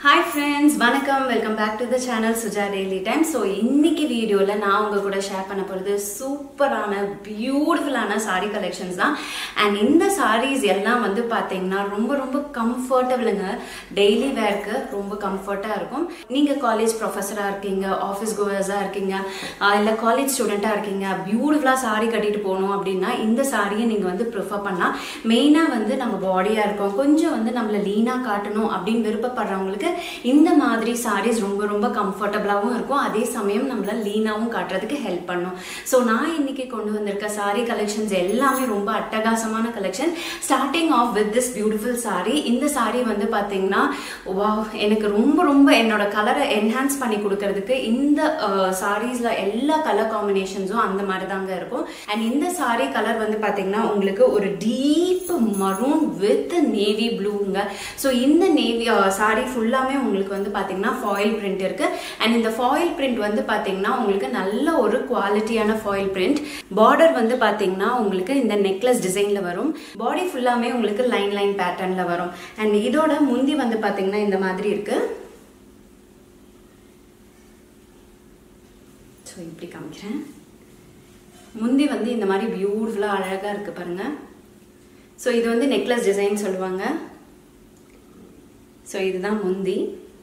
Hi friends வணக்கம் welcome back to the channel Suja daily time so இன்னைக்கு வீடியோவில் நான் உங்கள் கூட ஷேர் பண்ண போகிறது சூப்பரான பியூட்டிஃபுல்லான சாரீ கலெக்ஷன்ஸ் தான் அண்ட் இந்த சாரீஸ் எல்லாம் வந்து பார்த்தீங்கன்னா ரொம்ப ரொம்ப கம்ஃபர்டபுளுங்க டெய்லி வேர்க்கு ரொம்ப கம்ஃபர்ட்டாக இருக்கும் நீங்கள் காலேஜ் ப்ரொஃபஸராக இருக்கீங்க ஆஃபீஸ் கோவர்ஸாக இருக்கீங்க இல்லை காலேஜ் ஸ்டூடெண்ட்டாக இருக்கீங்க பியூட்டிஃபுல்லாக சாரீ கட்டிட்டு போகணும் அப்படின்னா இந்த சாரியை நீங்கள் வந்து ப்ரிஃபர் பண்ணலாம் மெயினாக வந்து நம்ம பாடியாக இருக்கோம் கொஞ்சம் வந்து நம்மளை லீனாக காட்டணும் அப்படின்னு விருப்பப்படுறவங்களுக்கு இந்த மாதிரி சாரீஸ் ரொம்ப ரொம்ப கம்ஃபர்டபுளாகவும் இருக்கும் அதே சமயம் நம்மள லீனாகவும் காட்டுறதுக்கு ஹெல்ப் பண்ணும் ஸோ நான் இன்னைக்கு கொண்டு வந்திருக்க சாரீ கலெக்ஷன்ஸ் எல்லாமே ரொம்ப அட்டகாசமான collection starting off with this beautiful sari இந்த சாரீ வந்து பார்த்தீங்கன்னா வா எனக்கு ரொம்ப ரொம்ப என்னோட கலரை என்ஹான்ஸ் பண்ணி கொடுக்கறதுக்கு இந்த சாரீஸ்ல எல்லா கலர் காம்பினேஷன்ஸும் அந்த மாதிரி தாங்க இருக்கும் அண்ட் இந்த சாரீ கலர் வந்து பார்த்தீங்கன்னா உங்களுக்கு ஒரு டீப் மரூன் வித் நேவி ப்ளூங்க ஸோ இந்த நேவி சாரீ ஃபுல்லாமே உங்களுக்கு வந்து பார்த்தீங்கன்னா ஃபாயில் பிரிண்ட் இருக்கு அண்ட் இந்த ஃபாயில் பிரிண்ட் வந்து பார்த்தீங்கன்னா உங்களுக்கு நல்ல ஒரு குவாலிட்டியான ஃபாயில் பிரிண்ட் பார்டர் வந்து பார்த்தீங்கன்னா உங்களுக்கு இந்த நெக்லஸ் டிசைன்ல வரும் பாடி ஃபுல்லாமே உங்களுக்கு லைன் லைன் பேட்டர்ன்ல வரும் அண்ட் இதோட முந்தி வந்து பார்த்தீங்கன்னா இந்த மாதிரி இருக்கு ஸோ இப்படி காமிக்கிறேன் முந்தி வந்து இந்த மாதிரி பியூட்டிஃபுல்லாக அழகாக இருக்குது பாருங்க ஸோ இது வந்து நெக்லஸ் டிசைன் சொல்லுவாங்க ஸோ இதுதான் முந்தி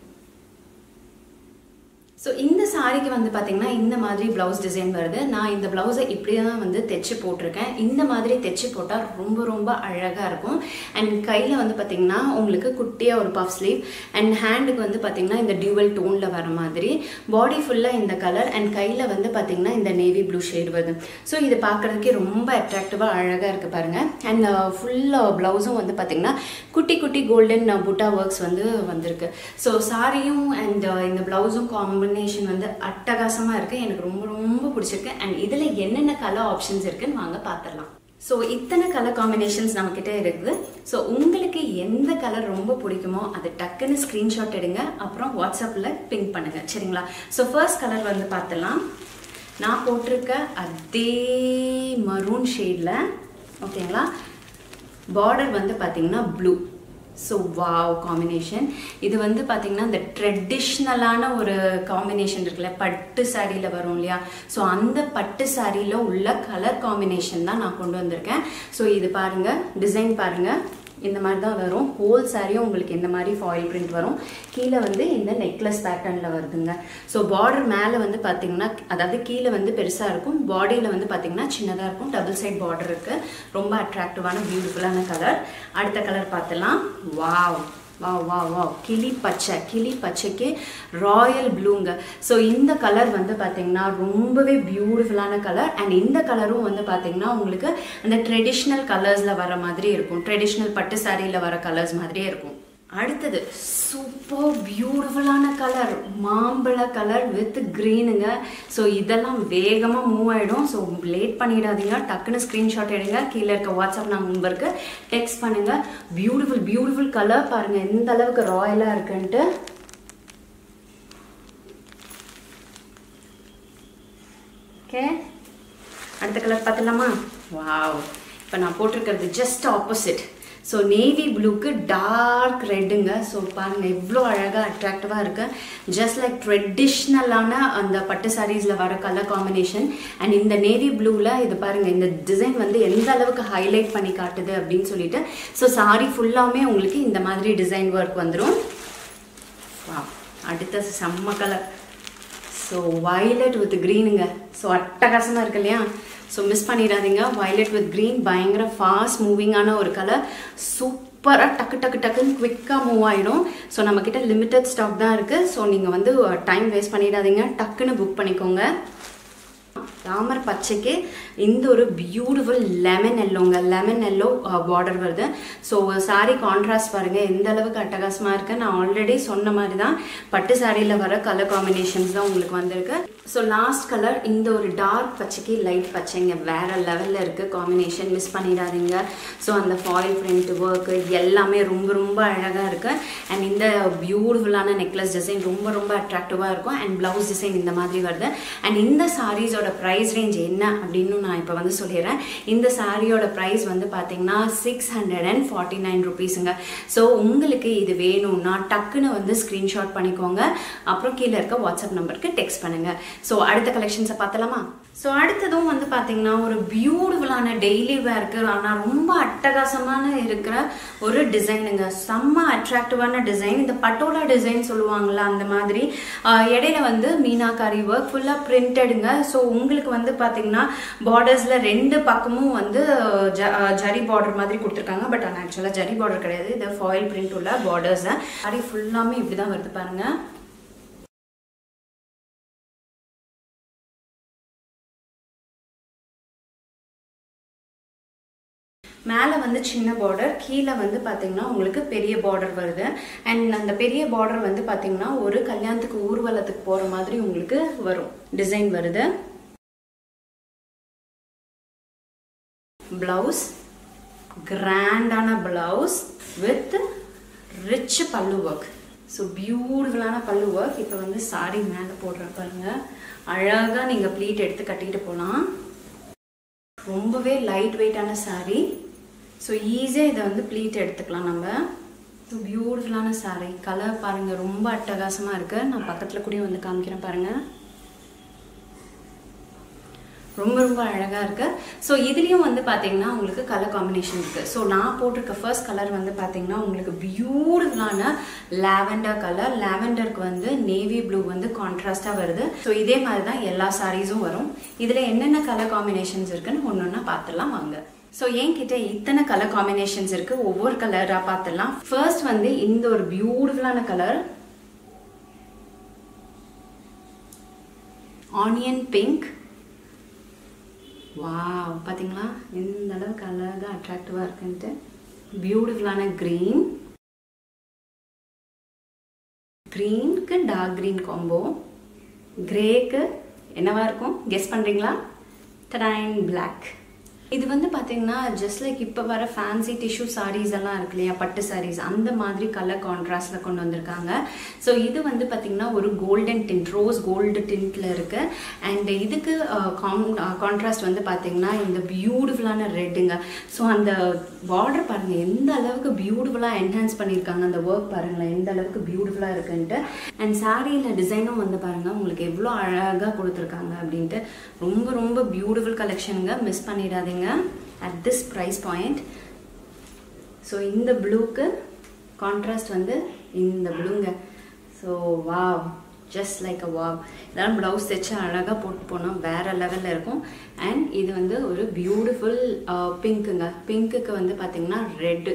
ஸோ இந்த சாரிக்கு வந்து பார்த்தீங்கன்னா இந்த மாதிரி ப்ளவுஸ் டிசைன் வருது நான் இந்த ப்ளவுஸை இப்படியே தான் வந்து தைச்சு போட்டிருக்கேன் இந்த மாதிரி தைச்சு போட்டால் ரொம்ப ரொம்ப அழகாக இருக்கும் அண்ட் கையில் வந்து பார்த்தீங்கன்னா உங்களுக்கு குட்டியாக ஒரு பஃப் ஸ்லீவ் அண்ட் ஹேண்டுக்கு வந்து பார்த்தீங்கன்னா இந்த டியூவல் டோனில் வர மாதிரி பாடி ஃபுல்லாக இந்த கலர் அண்ட் கையில் வந்து பார்த்தீங்கன்னா இந்த நேவி ப்ளூ ஷேட் வருது ஸோ இது பார்க்குறதுக்கே ரொம்ப அட்ராக்டிவாக அழகாக இருக்குது பாருங்கள் அண்ட் ஃபுல் ப்ளவுஸும் வந்து பார்த்தீங்கன்னா குட்டி குட்டி கோல்டன் புட்டா ஒர்க்ஸ் வந்து வந்திருக்கு ஸோ சாரியும் அண்ட் இந்த ப்ளவுஸும் காம்பன் காம்பினேஷன் வந்து அட்டகாசமாக இருக்குது எனக்கு ரொம்ப ரொம்ப பிடிச்சிருக்கு அண்ட் இதில் என்னென்ன கலர் ஆப்ஷன்ஸ் இருக்குன்னு வாங்க பார்த்துடலாம் ஸோ இத்தனை கலர் காம்பினேஷன்ஸ் நம்மக்கிட்ட இருக்குது ஸோ உங்களுக்கு எந்த கலர் ரொம்ப பிடிக்குமோ அது டக்குன்னு ஸ்க்ரீன்ஷாட் எடுங்க அப்புறம் வாட்ஸ்அப்பில் பிங்க் பண்ணுங்கள் சரிங்களா ஸோ ஃபர்ஸ்ட் கலர் வந்து பார்த்துலாம் நான் போட்டிருக்க அதே மரூன் ஷேடில் ஓகேங்களா பார்டர் வந்து பார்த்தீங்கன்னா ப்ளூ ஸோ வாவ் காம்பினேஷன் இது வந்து பார்த்தீங்கன்னா இந்த ட்ரெடிஷ்னலான ஒரு காம்பினேஷன் இருக்குல்ல பட்டு சாரியில் வரும் இல்லையா ஸோ அந்த பட்டு சாரியில் உள்ள கலர் காம்பினேஷன் தான் நான் கொண்டு வந்திருக்கேன் ஸோ இது பாருங்கள் டிசைன் பாருங்கள் இந்த மாதிரி தான் வரும் ஹோல் சாரியும் உங்களுக்கு இந்த மாதிரி ஃபாயில் பிரிண்ட் வரும் கீழே வந்து இந்த நெக்லஸ் பேட்டர்னில் வருதுங்க ஸோ பார்டர் மேலே வந்து பார்த்தீங்கன்னா அதாவது கீழே வந்து பெருசாக இருக்கும் பாடியில் வந்து பார்த்தீங்கன்னா சின்னதாக இருக்கும் டபுள் சைட் பார்டர் இருக்குது ரொம்ப அட்ராக்டிவான பியூட்டிஃபுல்லான கலர் அடுத்த கலர் பார்த்துலாம் வாவ் வா வா வா கிளி பச்சை கிளி பச்சைக்கு ராயல் ப்ளூங்க ஸோ இந்த கலர் வந்து பார்த்தீங்கன்னா ரொம்பவே பியூட்டிஃபுல்லான கலர் அண்ட் இந்த கலரும் வந்து பார்த்தீங்கன்னா உங்களுக்கு அந்த ட்ரெடிஷ்னல் கலர்ஸில் வர மாதிரி இருக்கும் ட்ரெடிஷ்னல் பட்டு சாரியில் வர கலர்ஸ் மாதிரியே இருக்கும் அடுத்தது சூப்பர் பியூட்டிஃபுல்லான கலர் மாம்பழ கலர் வித் க்ரீனுங்க ஸோ இதெல்லாம் வேகமாக மூவ் ஆகிடும் ஸோ லேட் பண்ணிடாதீங்க டக்குன்னு ஸ்க்ரீன்ஷாட் எடுங்க கீழே இருக்க வாட்ஸ்அப் நம்பருக்கு டெக்ஸ்ட் பண்ணுங்க பியூட்டிஃபுல் பியூட்டிஃபுல் கலர் பாருங்க எந்த அளவுக்கு ராயலாக இருக்குன்ட்டு ஓகே அடுத்த கலர் பார்த்துலாமா வாவ் இப்போ நான் போட்டிருக்கிறது ஜஸ்ட் ஆப்போசிட் ஸோ நேவி ப்ளூக்கு டார்க் ரெட்டுங்க ஸோ பாருங்கள் எவ்வளோ அழகாக அட்ராக்டிவாக இருக்கு ஜஸ்ட் லைக் ட்ரெடிஷ்னலான அந்த பட்டு சாரீஸில் வர கலர் காம்பினேஷன் அண்ட் இந்த நேவி ப்ளூவில் இது பாருங்கள் இந்த டிசைன் வந்து எந்த அளவுக்கு ஹைலைட் பண்ணி காட்டுது அப்படின்னு சொல்லிட்டு ஸோ சாரி ஃபுல்லாமே உங்களுக்கு இந்த மாதிரி டிசைன் ஒர்க் வந்துடும் வா அடுத்த செம்ம கலர் ஸோ வயலட் வித் க்ரீனுங்க ஸோ அட்டகாசமாக இருக்கு இல்லையா ஸோ மிஸ் பண்ணிடாதீங்க வயலட் வித் க்ரீன் பயங்கர ஃபாஸ்ட் மூவிங்கான ஒரு கலர் சூப்பராக டக்கு டக்கு டக்குன்னு குவிக்காக மூவ் ஆகிடும் ஸோ நம்மக்கிட்ட லிமிட்டட் ஸ்டாக் தான் இருக்குது ஸோ நீங்கள் வந்து டைம் வேஸ்ட் பண்ணிடாதீங்க டக்குன்னு புக் பண்ணிக்கோங்க ராமர் பச்சைக்கு இந்த ஒரு பியூட்டிஃபுல் லெமன் எல்லோங்க லெமன் எல்லோ பார்டர் வருது ஸோ சாரீ கான்ட்ராஸ்ட் பாருங்கள் எந்த அளவுக்கு அட்டகாசமாக இருக்கு நான் ஆல்ரெடி சொன்ன மாதிரி தான் பட்டு சாரியில் வர கலர் காம்பினேஷன்ஸ் தான் உங்களுக்கு வந்திருக்கு ஸோ லாஸ்ட் கலர் இந்த ஒரு டார்க் பச்சைக்கு லைட் பச்சைங்க வேற லெவலில் இருக்குது காம்பினேஷன் மிஸ் பண்ணிடாதீங்க ஸோ அந்த ஃபாயில் பிரிண்ட் ஒர்க்கு எல்லாமே ரொம்ப ரொம்ப அழகாக இருக்குது அண்ட் இந்த பியூட்டிஃபுல்லான நெக்லஸ் டிசைன் ரொம்ப ரொம்ப அட்ராக்டிவாக இருக்கும் அண்ட் ப்ளவுஸ் டிசைன் இந்த மாதிரி வருது அண்ட் இந்த சாரீஸோட ப்ரைஸ் ப்ரைஸ் ரேஞ்ச் என்ன அப்படின்னு நான் இப்போ வந்து சொல்லிடுறேன் இந்த சாரியோட ப்ரைஸ் வந்து பார்த்தீங்கன்னா six hundred and forty nine ருபீஸுங்க ஸோ உங்களுக்கு இது வேணும்னா டக்குன்னு வந்து ஸ்க்ரீன்ஷாட் பண்ணிக்கோங்க அப்புறம் கீழே இருக்க வாட்ஸ்அப் நம்பருக்கு டெக்ஸ்ட் பண்ணுங்க ஸோ அடுத்த கலெக்ஷன்ஸை பார்த்தலாமா ஸோ அடுத்ததும் வந்து பார்த்தீங்கன்னா ஒரு பியூட்டிஃபுல்லான டெய்லி வேர்க்கு ஆனால் ரொம்ப அட்டகாசமான இருக்கிற ஒரு டிசைனுங்க செம்ம அட்ராக்டிவான டிசைன் இந்த பட்டோலா டிசைன் சொல்லுவாங்கள்ல அந்த மாதிரி ஆஹ் இடையில வந்து மீனாக்காரி ஒர்க் ஃபுல்லாக பிரிண்டடுங்க ஸோ உங்களுக்கு வந்து பார்த்தீங்கன்னா பார்டர்ஸில் ரெண்டு பக்கமும் வந்து ஜ- ஆஹ் ஜரி பார்டர் மாதிரி கொடுத்துருக்காங்க பட் ஆனால் ஆக்சுவலாக ஜரி பார்டர் கிடையாது இது ஃபாயில் பிரிண்ட் உள்ள பார்டர்ஸ் சாரி ஃபுல்லாமே இப்படி தான் வருது பாருங்க மேலே வந்து சின்ன பார்டர் கீழே வந்து பார்த்தீங்கன்னா உங்களுக்கு பெரிய பார்டர் வருது அண்ட் அந்த பெரிய பார்டர் வந்து பார்த்தீங்கன்னா ஒரு கல்யாணத்துக்கு ஊர்வலத்துக்கு போகிற மாதிரி உங்களுக்கு வரும் டிசைன் வருது பிளவுஸ் கிராண்டான blouse with rich pallu work so பியூட்டிஃபுல்லான பல்லு ஒர்க் இப்போ வந்து சாரி மேலே போடுறேன் பாருங்க அழகாக நீங்கள் ப்ளீட் எடுத்து கட்டிட்டு போகலாம் ரொம்பவே லைட் வெயிட்டான saree ஸோ ஈஸியாக இதை வந்து ப்ளீட் எடுத்துக்கலாம் நம்ம ஸோ பியூட்டிஃபுல்லான saree கலர் பாருங்கள் ரொம்ப அட்டகாசமாக இருக்கு நான் பக்கத்தில் கூட வந்து காமிக்கிறேன் பாருங்கள் ரொம்ப ரொம்ப அழகாக இருக்கு ஸோ இதுலேயும் வந்து பார்த்தீங்கன்னா உங்களுக்கு கலர் காம்பினேஷன் இருக்கு ஸோ நான் போட்டிருக்க ஃபர்ஸ்ட் கலர் வந்து பார்த்தீங்கன்னா உங்களுக்கு பியூட்டிஃபுல்லான லாவெண்டர் கலர் லாவெண்டருக்கு வந்து நேவி ப்ளூ வந்து கான்ட்ராஸ்டாக வருது ஸோ இதே மாதிரி தான் எல்லா சாரீஸும் வரும் இதில் என்னென்ன கலர் காம்பினேஷன்ஸ் இருக்குன்னு ஒன்று ஒன்றா பார்த்துடலாம் வாங்க ஸோ என்கிட்ட இத்தனை கலர் காம்பினேஷன்ஸ் இருக்கு ஒவ்வொரு கலராக பார்த்துடலாம் ஃபர்ஸ்ட் வந்து இந்த ஒரு பியூட்டிஃபுல்லான கலர் ஆனியன் பிங்க் வாவ் பாத்தீங்களா இந்த அளவுக்கு அழகாக அட்ராக்டிவாக இருக்குன்ட்டு பியூட்டிஃபுல்லான க்ரீன் க்ரீனுக்கு டார்க் க்ரீன் காம்போ கிரேக்கு என்னவா இருக்கும் கெஸ் பண்ணுறீங்களா டடைன் பிளாக் இது வந்து பார்த்தீங்கன்னா ஜஸ்ட் லைக் இப்போ வர ஃபேன்சி டிஷ்யூ சாரீஸ் எல்லாம் இருக்கு இல்லையா பட்டு சாரீஸ் அந்த மாதிரி கலர் கான்ட்ராஸ்டில் கொண்டு வந்திருக்காங்க ஸோ இது வந்து பார்த்தீங்கன்னா ஒரு கோல்டன் டிண்ட் ரோஸ் கோல்டு டிண்ட்ல இருக்கு அண்ட் இதுக்கு கான்ட்ராஸ்ட் வந்து பார்த்தீங்கன்னா இந்த பியூட்டிஃபுல்லான ரெட்டுங்க ஸோ அந்த பார்டர் பாருங்க எந்த அளவுக்கு பியூட்டிஃபுல்லாக என்ஹான்ஸ் பண்ணியிருக்காங்க அந்த ஒர்க் பாருங்களேன் எந்த அளவுக்கு பியூட்டிஃபுல்லாக இருக்குன்ட்டு அண்ட் சாரியில் டிசைனும் வந்து பாருங்க உங்களுக்கு எவ்வளோ அழகாக கொடுத்துருக்காங்க அப்படின்ட்டு ரொம்ப ரொம்ப பியூட்டிஃபுல் கலெக்ஷனுங்க மிஸ் பண்ணிடாதீங்க at this price point so இந்த ப்ளூக்கு கான்ட்ராஸ்ட் வந்து இந்த ப்ளூங்க so wow just like a wow இதெல்லாம் ப்ளவுஸ் தைச்சு அழகாக போட்டு போனால் வேற லெவலில் இருக்கும் அண்ட் இது வந்து ஒரு பியூட்டிஃபுல் பிங்க்குங்க பிங்க்குக்கு வந்து பார்த்தீங்கன்னா ரெட்டு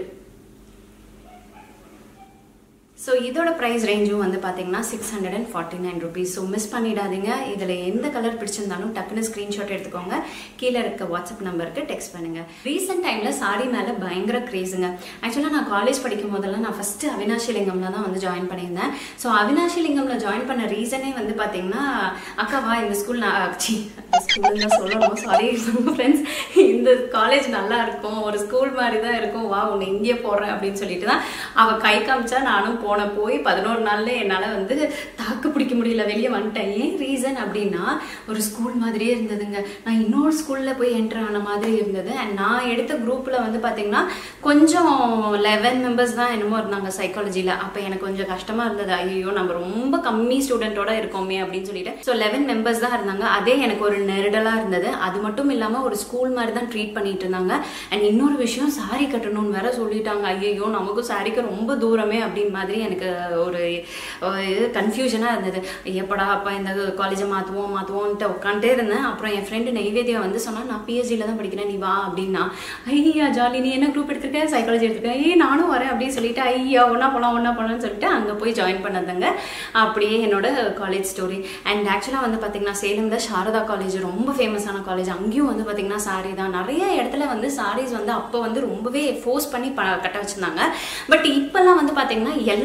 ஸோ இதோட ப்ரைஸ் ரேஞ்சும் வந்து பார்த்தீங்கன்னா six hundred and forty nine rupees so miss பண்ணிடாதீங்க இதில் எந்த கலர் பிடிச்சிருந்தாலும் டக்குன்னு ஸ்க்ரீன்ஷாட் எடுத்துக்கோங்க கீழே இருக்க வாட்ஸ்அப் நம்பருக்கு டெக்ஸ்ட் பண்ணுங்க ரீசெண்ட் டைமில் சாரி மேலே பயங்கர க்ரேஸுங்க ஆக்சுவலாக நான் காலேஜ் படிக்கும் போதெல்லாம் நான் ஃபஸ்ட்டு அவினாஷி லிங்கம்ல தான் வந்து ஜாயின் பண்ணியிருந்தேன் ஸோ அவினாஷி லிங்கம்ல ஜாயின் பண்ண ரீசனே வந்து பார்த்தீங்கன்னா அக்காவா இந்த ஸ்கூல் நான் சி ஸ்கூல் தான் சொல்லணும் சாரி ஃப்ரெண்ட்ஸ் இந்த காலேஜ் நல்லா இருக்கும் ஒரு ஸ்கூல் மாதிரி தான் இருக்கும் வா உன்னை இங்கே போடுறேன் அப்படின்னு சொல்லிட்டு தான் அவள் கை காமிச்சா நானும் போன போய் பதினோரு நாள்ல என்னால் வந்து தாக்கு பிடிக்க முடியல வெளியே வந்துட்டேன் ஏன் ரீசன் அப்படின்னா ஒரு ஸ்கூல் மாதிரியே இருந்ததுங்க நான் இன்னொரு ஸ்கூலில் போய் என்டர் ஆன மாதிரி இருந்தது அண்ட் நான் எடுத்த குரூப்பில் வந்து பார்த்தீங்கன்னா கொஞ்சம் லெவன் மெம்பர்ஸ் தான் என்னமோ இருந்தாங்க சைக்காலஜியில் அப்போ எனக்கு கொஞ்சம் கஷ்டமாக இருந்தது ஐயோ நம்ம ரொம்ப கம்மி ஸ்டூடெண்ட்டோட இருக்கோமே அப்படின்னு சொல்லிட்டு ஸோ லெவன் மெம்பர்ஸ் தான் இருந்தாங்க அதே எனக்கு ஒரு நெருடலாக இருந்தது அது மட்டும் இல்லாமல் ஒரு ஸ்கூல் மாதிரி தான் ட்ரீட் பண்ணிட்டு இருந்தாங்க அண்ட் இன்னொரு விஷயம் சாரி கட்டணும்னு வேற சொல்லிட்டாங்க ஐயோ நமக்கும் சாரிக்கு ரொம்ப தூரமே அப்படின்னு மாதிரி எனக்கு ஒரு இது கன்ஃபியூஷனாக இருந்தது எப்படா அப்பா இந்த காலேஜை மாற்றுவோம் மாற்றுவோன்ட்டு உட்காந்துட்டே இருந்தேன் அப்புறம் என் ஃப்ரெண்டு நெய்வேதியா வந்து சொன்னா நான் பிஹெச்டியில் தான் படிக்கிறேன் நீ வா அப்படின்னா ஐயா ஜாலி நீ என்ன குரூப் எடுத்திருக்க சைக்காலஜி எடுத்திருக்க ஏய் நானும் வரேன் அப்படின்னு சொல்லிட்டு ஐயா ஒன்றா போகலாம் ஒன்றா போகலாம்னு சொல்லிட்டு அங்கே போய் ஜாயின் பண்ணதுங்க அப்படியே என்னோட காலேஜ் ஸ்டோரி அண்ட் ஆக்சுவலாக வந்து பார்த்தீங்கன்னா சேலம்ல சாரதா காலேஜ் ரொம்ப ஃபேமஸான காலேஜ் அங்கேயும் வந்து பார்த்தீங்கன்னா சாரி தான் நிறைய இடத்துல வந்து சாரீஸ் வந்து அப்போ வந்து ரொம்பவே ஃபோர்ஸ் பண்ணி ப கட்ட வச்சிருந்தாங்க பட் இப்போல்லாம் வந்து பார்த்தீங்கன்னா எல்லா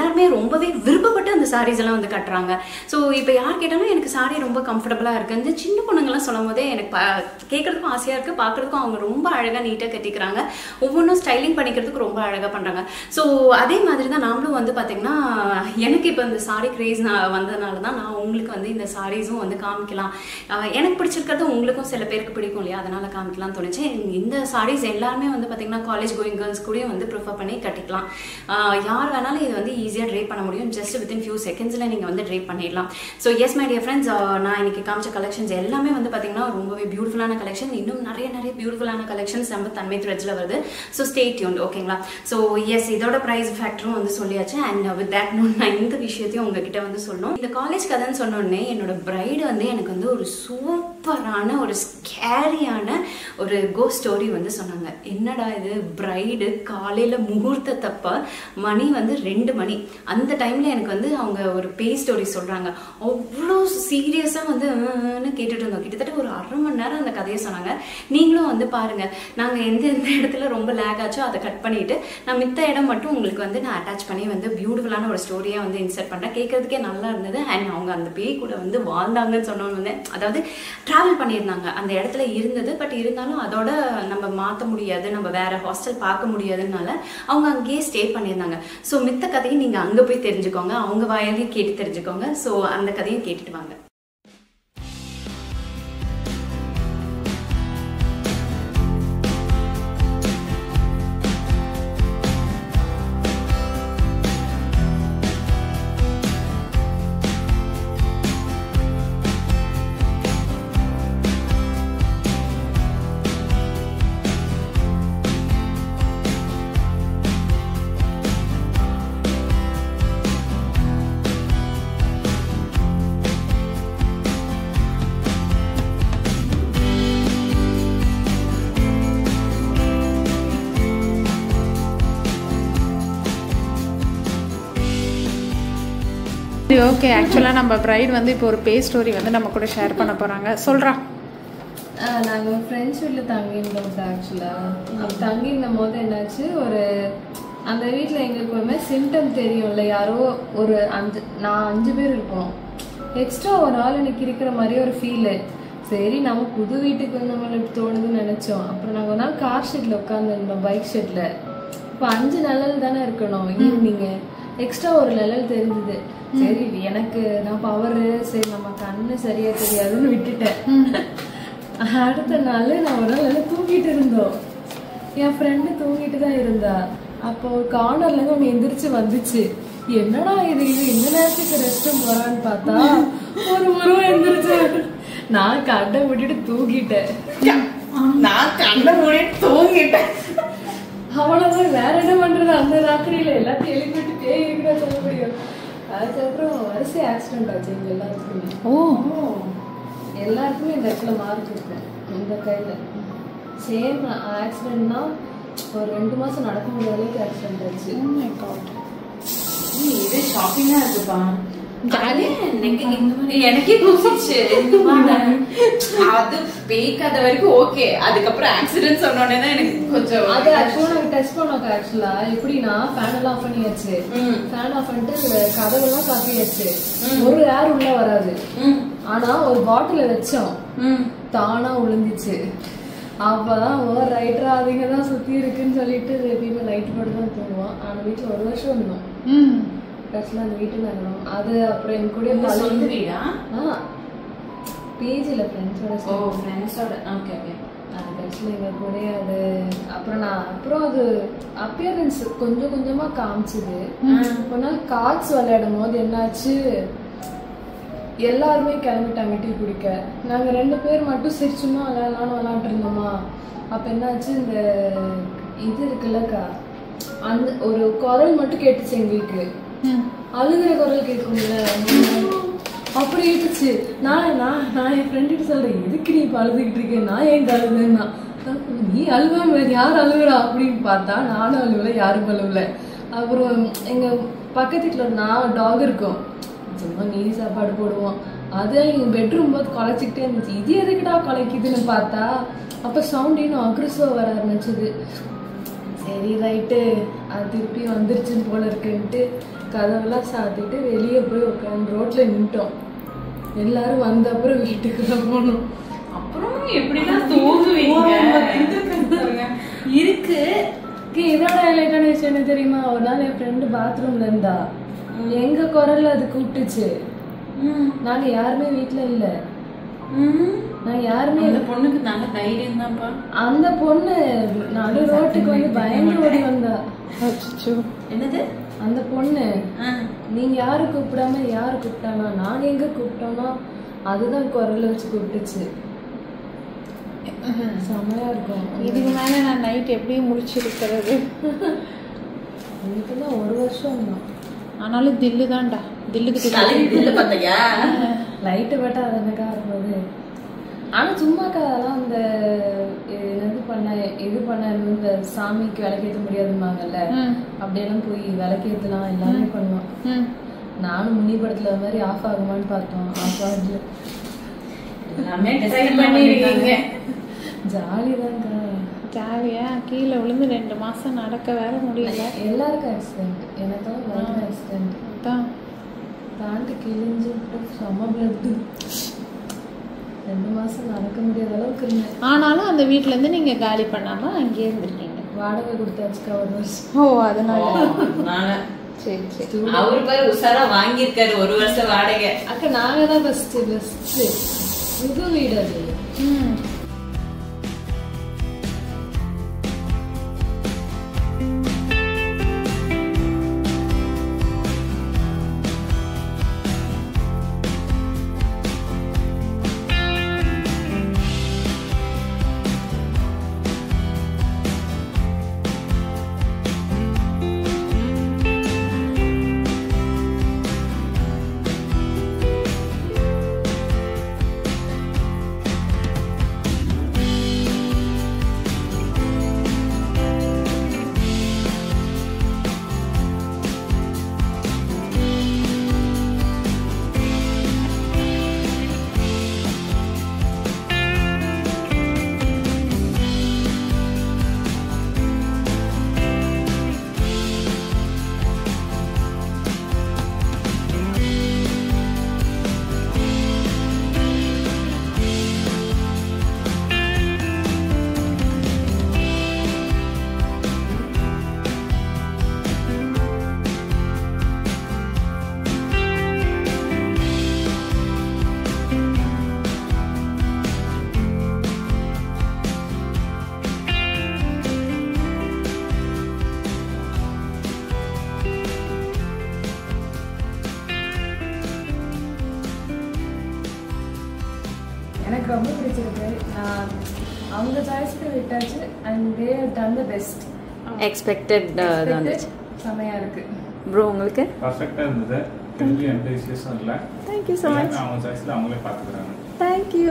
எல்லாருமே ரொம்பவே விருப்பப்பட்டு அந்த சாரீஸ் எல்லாம் வந்து கட்டுறாங்க ஸோ இப்போ யார் கேட்டாலும் எனக்கு சாரி ரொம்ப கம்ஃபர்டபுளாக இருக்குது இந்த சின்ன பொண்ணுங்கலாம் சொல்லும் போதே எனக்கு பா கேட்குறதுக்கும் ஆசையாக இருக்குது பார்க்குறதுக்கும் அவங்க ரொம்ப அழகாக நீட்டாக கட்டிக்கிறாங்க ஒவ்வொன்றும் ஸ்டைலிங் பண்ணிக்கிறதுக்கு ரொம்ப அழகாக பண்ணுறாங்க ஸோ அதே மாதிரி தான் நாமளும் வந்து பார்த்திங்கன்னா எனக்கு இப்போ இந்த சாரி கிரேஸ் நான் வந்ததுனால தான் நான் உங்களுக்கு வந்து இந்த சாரீஸும் வந்து காமிக்கலாம் ஆஹ் எனக்கு பிடிச்சிருக்கிறது உங்களுக்கும் சில பேருக்கு பிடிக்கும் இல்லையா அதனால் காமிக்கலாம் தோணுச்சு இந்த சாரீஸ் எல்லாருமே வந்து பார்த்திங்கன்னா காலேஜ் கோயிங் கேர்ள்ஸ் கூட வந்து ப்ரிஃபர் பண்ணி கட்டிக்கலாம் ஆஹ் யார் வேணாலும் இது வந்து ஈஸியாக ட்ரேப் பண்ண முடியும் ஜஸ்ட் வித்தின் ஃபியூ செகண்ட்ஸில் நீங்கள் வந்து ட்ரேப் பண்ணிடலாம் so yes my dear friends நான் இன்னைக்கு காமிச்ச கலெக்ஷன்ஸ் எல்லாமே வந்து பார்த்தீங்கன்னா ரொம்பவே பியூட்டிஃபுல்லான கலெக்ஷன் இன்னும் நிறைய நிறைய பியூட்டிஃபுல்லான கலெக்ஷன்ஸ் நம்ம தன்மை த்ரெட்ஸில் வருது ஸோ ஸ்டே டியூன் ஓகேங்களா ஸோ எஸ் இதோட ப்ரைஸ் ஃபேக்டரும் வந்து சொல்லியாச்சு அண்ட் வித் தேட் நோட் நான் இந்த விஷயத்தையும் உங்ககிட்ட வந்து சொல்லணும் இந்த காலேஜ் கதைன்னு சொன்னோடனே என்னோட பிரைடு வந்து எனக்கு வந்து ஒரு சூப்பரான ஒரு ஸ்கேரியான ஒரு கோ ஸ்டோரி வந்து சொன்னாங்க என்னடா இது பிரைடு காலையில் முகூர்த்தத்தப்ப மணி வந்து ரெண்டு மணி அந்த டைமில் எனக்கு வந்து அவங்க ஒரு பேய் ஸ்டோரி சொல்கிறாங்க அவ்வளோ சீரியஸாக வந்து ன்னு கேட்டுட்டு இருந்தோம் கிட்டத்தட்ட ஒரு அரை மணி நேரம் அந்த கதையை சொன்னாங்க நீங்களும் வந்து பாருங்கள் நாங்கள் எந்த எந்த இடத்துல ரொம்ப லேக் ஆச்சோ அதை கட் பண்ணிவிட்டு நான் மித்த இடம் மட்டும் உங்களுக்கு வந்து நான் அட்டாச் பண்ணி வந்து பியூட்டிஃபுல்லான ஒரு ஸ்டோரியாக வந்து இன்சர்ட் பண்ணுறேன் கேட்கறதுக்கே நல்லா இருந்தது அண்ட் அவங்க அந்த பேய் கூட வந்து வாழ்ந்தாங்கன்னு சொன்னோன்னு வந்து அதாவது ட்ராவல் பண்ணியிருந்தாங்க அந்த இடத்துல இருந்தது பட் இருந்தாலும் அதோட நம்ம மாற்ற முடியாது நம்ம வேற ஹாஸ்டல் பார்க்க முடியாதுனால அவங்க அங்கேயே ஸ்டே பண்ணியிருந்தாங்க ஸோ மித்த கதையும் நீங்கள் அங்கே போய் தெரிஞ்சுக்கோங்க அவங்க வாயாலையும் கேட்டு தெரிஞ்சுக்கோங்க ஸோ அந்த கதையும் கேட்டுட்டு வாங்க சரி ஓகே ஆக்சுவலாக நம்ம பிரைட் வந்து இப்போ ஒரு பே ஸ்டோரி வந்து நம்ம கூட ஷேர் பண்ண போகிறாங்க சொல்கிறா நாங்கள் ஃப்ரெண்ட்ஸ் வீட்டில் தங்கியிருந்தோம் ஆக்சுவலாக தங்கியிருந்த போது என்னாச்சு ஒரு அந்த வீட்டில் எங்களுக்கு ஒருமே சிம்டம் தெரியும்ல யாரோ ஒரு அஞ்சு நான் அஞ்சு பேர் இருப்போம் எக்ஸ்ட்ரா ஒரு ஆள் எனக்கு இருக்கிற மாதிரி ஒரு ஃபீலு சரி நம்ம புது வீட்டுக்கு வந்த மாதிரி தோணுதுன்னு நினச்சோம் அப்புறம் நாங்கள் ஒரு நாள் கார் ஷெட்டில் உட்காந்துருந்தோம் பைக் ஷெட்டில் இப்போ அஞ்சு நிழல் தானே இருக்கணும் ஈவினிங்கு எக்ஸ்ட்ரா ஒரு நிழல் தெரிஞ்சுது சரி எனக்கு நான் பவரு சரி நம்ம கண்ணு சரியா தெரியாதுன்னு விட்டுட்டேன் அடுத்த நாள் நான் ஒரு நாள் நல்லா தூங்கிட்டு இருந்தோம் என் ஃப்ரெண்டு தூங்கிட்டு தான் இருந்தா அப்போ ஒரு கார்னர்ல இருந்து ஒன்று எந்திரிச்சு வந்துச்சு என்னடா இது இது இந்த நேரத்துக்கு ரெஸ்ட் ரூம் போறான்னு பார்த்தா ஒரு உருவம் எந்திரிச்சு நான் கண்ணை விட்டுட்டு தூங்கிட்டேன் நான் கண்ணை மூடிட்டு தூங்கிட்டேன் அவ்வளவுதான் வேற என்ன பண்றது அந்த ராத்திரியில எல்லாத்தையும் எழுப்பிட்டு பேய் இருக்கிற சொல்ல முடியும் அதுக்கப்புறம் வரிசை ஆக்சிடென்ட் ஆச்சு எங்க எல்லாருக்குமே ஓ எல்லாருக்குமே இந்த இடத்துல மார்க் இருக்கும் இந்த கையில சேம் ஆக்சிடென்ட்னா ஒரு ரெண்டு மாசம் நடக்க முடியாத அளவுக்கு ஆக்சிடென்ட் ஆச்சு Oh my God. இது ஷாப்பிங்கா இருக்குப்பா எனக்கே பூசிச்சு அது பேய்க்காத வரைக்கும் ஓகே அதுக்கப்புறம் ஆக்சிடென்ட் சொன்னோடனே தான் எனக்கு கொஞ்சம் அது ஆக்சுவலா நாங்க டெஸ்ட் பண்ணோம் ஆக்சுவலா எப்படின்னா ஃபேன் எல்லாம் ஆஃப் பண்ணியாச்சு ம். ஃபேன் ஆஃப் பண்ணிட்டு கதவெல்லாம் சாத்தியாச்சு ஒரு ஏர் உள்ள வராது ம், ஆனா ஒரு பாட்டில வச்சோம் ம். தானா விழுந்துச்சு அப்பதான் ஓ ரைட்டரா அதுங்க தான் சுத்தி இருக்குன்னு சொல்லிட்டு எப்பயுமே நைட் போட்டு தான் தூங்குவோம் ஆனா வீட்டுல ஒரு வருஷம் இருந்தோம் ம் கடைசியில் அந்த வீட்டுல இருந்தோம் அது அப்புறம் என் கூட உங்க சொந்த வீடா ஆ பிஜில ஃப்ரெண்ட்ஸோட ஓ ஃப்ரெண்ட்ஸோட ஓகே ஓகே அது கடைசியில் எங்கள் கூட அது அப்புறம் நான் அப்புறம் அது அப்பியரன்ஸ் கொஞ்சம் கொஞ்சமா காமிச்சுது ஒரு நாள் கார்ட்ஸ் விளையாடும் போது என்னாச்சு எல்லாருமே கிளம்பிட்டாங்க டீ குடிக்க நாங்க ரெண்டு பேர் மட்டும் சரி சும்மா விளையாடலாம்னு விளையாண்டு இருந்தோமா அப்ப என்னாச்சு இந்த இது இருக்குல்லக்கா அந்த ஒரு குரல் மட்டும் கேட்டுச்சு எங்களுக்கு அழுகிற குரல் கேட்கும்ல அப்படி கேட்டுச்சு நான் நான் நான் என் ஃப்ரெண்டுகிட்ட சொல்றேன் எதுக்கு நீ இப்ப அழுதுகிட்டு இருக்க நான் ஏன் அழுதுன்னா நீ அழுவாம வேற யார் அழுகுறா அப்படின்னு பார்த்தா நானும் அழுவல யாரும் அழுவல அப்புறம் எங்க பக்கத்து வீட்டுல ஒரு நான் டாக் இருக்கும் சும்மா நீதி சாப்பாடு போடுவோம் அது எங்க பெட்ரூம் போது குலைச்சிக்கிட்டே இருந்துச்சு இது எதுக்குடா குலைக்குதுன்னு பார்த்தா அப்ப சவுண்ட் இன்னும் அக்ரஸிவா வர ஆரம்பிச்சது சரி ரைட்டு அது திருப்பி வந்துருச்சுன்னு போல இருக்குன்ட்டு கதவெல்லாம் சாத்திட்டு வெளியே போய் உட்காந்து ரோட்ல நின்ட்டோம் எல்லாரும் வந்த அப்புறம் வீட்டுக்கு தான் போனோம் அப்புறம் எப்படிலாம் தூங்குவீங்க இருக்கு ஏய், இதோட ஹைலைட்டான விஷயம் என்ன தெரியுமா ஒரு நாள் என் ஃப்ரெண்டு பாத்ரூம்ல இருந்தா எங்க குரல்ல அது கூப்பிட்டுச்சு நாங்க யாருமே வீட்ல இல்ல நாங்க யாருமே அந்த பொண்ணுக்கு நல்ல தைரியம் தான்ப்பா அந்த பொண்ணு நடு ரோட்டுக்கு வந்து பயந்து ஓடி வந்தா அச்சோ என்னது அந்த பொண்ணு ஆ. நீங்க யாரு கூப்பிடாம யாரு கூப்பிட்டானா நாங்க எங்க கூப்பிட்டோமோ அதுதான் குரல்ல வச்சு கூப்பிட்டுச்சு செமையா இருக்கும் இதுக்கு மேலே நான் நைட் எப்படி முடிச்சிருக்கிறது இதுக்குதான் ஒரு வருஷம் தான் ஆனாலும் தில்லு தான்டா தில்லுக்கு தில்லு தலைக்கு தில்லு பார்த்தியா லைட்டு பட்டா அது என்னக்கா இருக்கும்போது ஆனா சும்மாக்கா அதெல்லாம் அந்த என்னது பண்ண இது பண்ண இந்த சாமிக்கு விளக்கேற்ற முடியாதும்பாங்கல்ல ம். அப்படியெல்லாம் போய் விளக்கேற்றலாம் எல்லாமே பண்ணுவான் ம் நானும் முனி படத்துல அது மாதிரி ஆஃப் ஆகுமான்னு பார்த்தோம் ஆஃப் ஆகல எல்லாமே டிசைட் பண்ணிருக்கீங்க ஜாலி தான்க்கா ஜாலியா கீழே விழுந்து ரெண்டு மாசம் நடக்க வேற முடியல எல்லாருக்கும் ஆக்சிடென்ட் எனக்கெல்லாம் பயங்கர ஆக்சிடென்ட் அதான் தாண்டி கிழிஞ்சு விட்டு செம்ம பிளட்டு ரெண்டு மாசம் நடக்க முடியாத அளவுக்கு இருந்தேன் ஆனாலும் அந்த வீட்ல இருந்து நீங்க காலி பண்ணாம அங்கேயே இருந்திருக்கீங்க வாடகை கொடுத்தாச்சுக்கா ஒரு வருஷம் ஓ அதனால அதனால சரி சரி அவரு பேர் உஷாரா வாங்கியிருக்காரு ஒரு வருஷம் வாடகை அக்கா நாங்க தான் ஃபர்ஸ்ட் பெஸ்ட் புது வீடு அது ம் எனக்கு ரொம்ப பிடிச்சிருக்கு நான் அவங்க சாய்ஸ்க்கு விட்டாச்சு and they done the best expected தான் வந்துச்சு செமையா இருக்கு ப்ரோ உங்களுக்கு பர்ஃபெக்டாக இருந்தது திரும்பி எந்த இஷ்யூஸும் இல்லை தேங்க்யூ ஸோ மச் எல்லாமே அவங்க சாய்ஸில் அவங்களே பார்த்துக்கிறாங்க தேங்க்யூ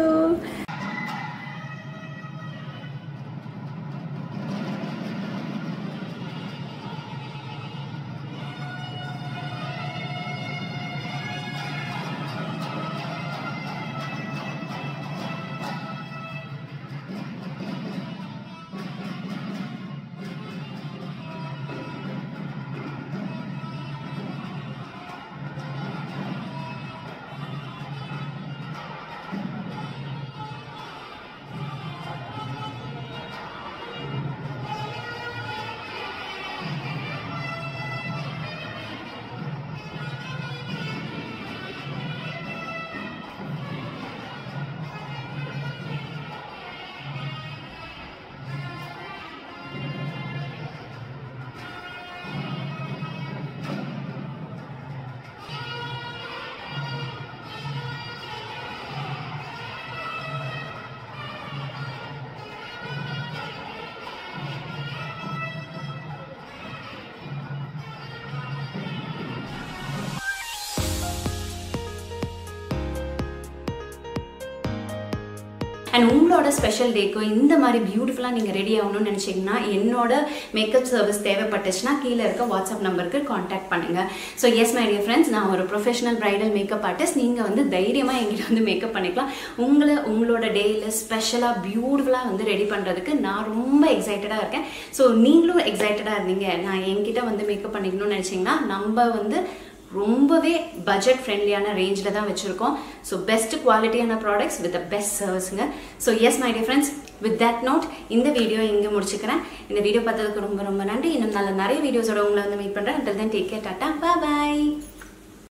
அண்ட் உங்களோட ஸ்பெஷல் டேக்கோ இந்த மாதிரி பியூட்டிஃபுல்லாக நீங்கள் ரெடி ஆகணும்னு நினச்சிங்கன்னா என்னோட மேக்கப் சர்வீஸ் தேவைப்பட்டுச்சுன்னா கீழே இருக்க வாட்ஸ்அப் நம்பருக்கு காண்டாக்ட் பண்ணுங்க so yes my dear friends நான் ஒரு ப்ரொஃபஷனல் பிரைடல் மேக்கப் ஆர்டிஸ்ட் நீங்கள் வந்து தைரியமாக எங்கிட்ட வந்து மேக்கப் பண்ணிக்கலாம் உங்களை உங்களோட டேயில் ஸ்பெஷலாக பியூட்டிஃபுல்லாக வந்து ரெடி பண்ணுறதுக்கு நான் ரொம்ப எக்ஸைட்டடாக இருக்கேன் ஸோ நீங்களும் எக்ஸைட்டடாக இருந்தீங்க நான் என்கிட்ட வந்து மேக்கப் பண்ணிக்கணும்னு நினச்சிங்கன்னா நம்ம வந்து ரொம்பவே பட்ஜெட் ஃப்ரெண்ட்லியான ரேஞ்சில் தான் வச்சுருக்கோம் ஸோ பெஸ்ட் குவாலிட்டியான ப்ராடக்ட்ஸ் வித் பெஸ்ட் சர்வீஸுங்க so yes my dear friends with that note இந்த வீடியோ இங்கே முடிச்சுக்கிறேன் இந்த வீடியோ பார்த்ததுக்கு ரொம்ப ரொம்ப நன்றி இன்னும் நல்ல நிறைய வீடியோஸோட உங்களை வந்து மீட் பண்ணுறேன் until then take care tata பாய்